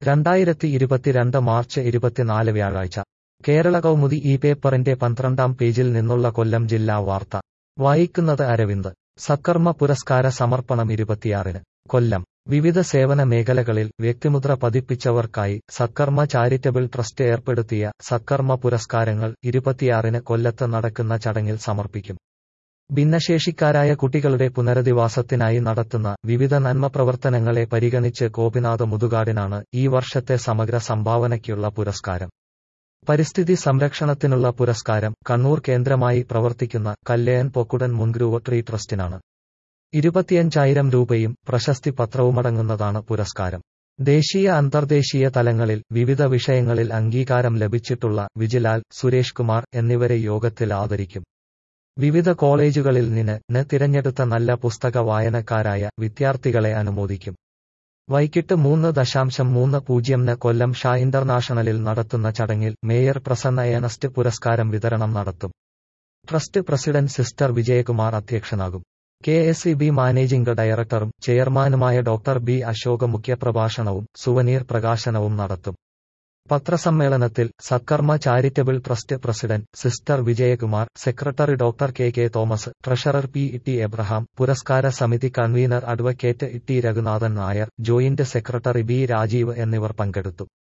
രണ്ടായിരത്തി ഇരുപത്തിരണ്ട് മാർച്ച് ഇരുപത്തിനാല് വ്യാഴാഴ്ച കേരള കൗമുദി ഈ പേപ്പറിന്റെ പന്ത്രണ്ടാം പേജിൽ നിന്നുള്ള കൊല്ലം ജില്ലാ വാർത്ത വായിക്കുന്നത് അരവിന്ദ് സക്കർമ്മ പുരസ്കാര സമർപ്പണം ഇരുപത്തിയാറിന് കൊല്ലം വിവിധ സേവന മേഖലകളിൽ വ്യക്തിമുദ്ര പതിപ്പിച്ചവർക്കായി സക്കർമ്മ ചാരിറ്റബിൾ ട്രസ്റ്റ് ഏർപ്പെടുത്തിയ സക്കർമ്മ പുരസ്കാരങ്ങൾ ഇരുപത്തിയാറിന് കൊല്ലത്ത് നടക്കുന്ന ചടങ്ങിൽ സമർപ്പിക്കും ഭിന്നശേഷിക്കാരായ കുട്ടികളുടെ പുനരധിവാസത്തിനായി നടത്തുന്ന വിവിധ നന്മ പ്രവർത്തനങ്ങളെ പരിഗണിച്ച് ഗോപിനാഥ് മുതുകാടിനാണ് ഈ വർഷത്തെ സമഗ്ര സംഭാവനയ്ക്കുള്ള പുരസ്കാരം പരിസ്ഥിതി സംരക്ഷണത്തിനുള്ള പുരസ്കാരം കണ്ണൂർ കേന്ദ്രമായി പ്രവർത്തിക്കുന്ന കല്ലേൻ പൊക്കുടൻ മുൻഗ്രൂവ ട്രീ ട്രസ്റ്റിനാണ് ഇരുപത്തിയഞ്ചായിരം രൂപയും പ്രശസ്തി പത്രവുമടങ്ങുന്നതാണ് പുരസ്കാരം ദേശീയ അന്തർദേശീയ തലങ്ങളിൽ വിവിധ വിഷയങ്ങളിൽ അംഗീകാരം ലഭിച്ചിട്ടുള്ള വിജിലാൽ സുരേഷ് കുമാർ എന്നിവരെ യോഗത്തിൽ ആദരിക്കും വിവിധ കോളേജുകളിൽ നിന്ന് ന് തിരഞ്ഞെടുത്ത നല്ല പുസ്തക വായനക്കാരായ വിദ്യാർത്ഥികളെ അനുമോദിക്കും വൈകിട്ട് മൂന്ന് ദശാംശം മൂന്ന് പൂജ്യം ന് കൊല്ലം ഷാ ഇന്റർനാഷണലിൽ നടത്തുന്ന ചടങ്ങിൽ മേയർ പ്രസന്ന ഏണസ്റ്റ് പുരസ്കാരം വിതരണം നടത്തും ട്രസ്റ്റ് പ്രസിഡന്റ് സിസ്റ്റർ വിജയകുമാർ അധ്യക്ഷനാകും K S E B managing ഡയറക്ടറും ചെയർമാനുമായ ഡോക്ടർ ബി അശോക മുഖ്യപ്രഭാഷണവും സുവനീർ പ്രകാശനവും നടത്തും പത്രസമ്മേളനത്തിൽ Satkarma charitable trust president sister Vijayakumar secretary doctor K K Thomas treasurer P T Abraham പുരസ്കാര സമിതി convener advocate T Raghunathan Nair joint secretary B Rajeev എന്നിവർ പങ്കെടുത്തു